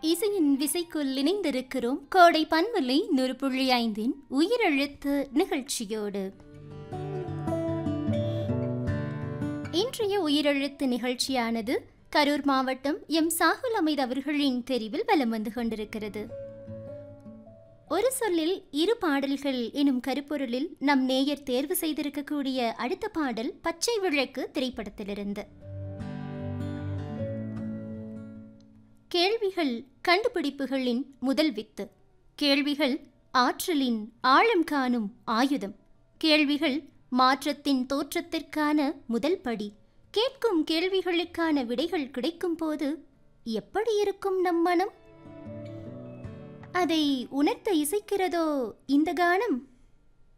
இசையின் விசைக்குள் இணைந்திருக்கிறோம் கோடை பன்மலை நூறு புள்ளி ஐந்தின் உயிரெழுத்து நிகழ்ச்சியோடு இன்றைய உயிரெழுத்து நிகழ்ச்சியானது கரூர் மாவட்டம் எம் சாகுல் அமீத் அவர்களின் தெரிவில் வலம் வந்து கொண்டிருக்கிறது ஒரு சொல்லில் இரு பாடல்கள் எனும் கருப்பொருளில் நம் நேயர் தேர்வு செய்திருக்கக்கூடிய அடுத்த பாடல் பச்சை விளக்கு திரைப்படத்திலிருந்து கேள்விகள் கண்டுபிடிப்புகளின் முதல் வித்து கேள்விகள் ஆற்றலின் ஆழம் காணும் ஆயுதம் கேள்விகள் மாற்றத்தின் தோற்றத்திற்கான முதல் படி கேட்கும் கேள்விகளுக்கான விடைகள் கிடைக்கும் போது எப்படி இருக்கும் நம் மனம் அதை உணர்த்த இசைக்கிறதோ இந்த கானம்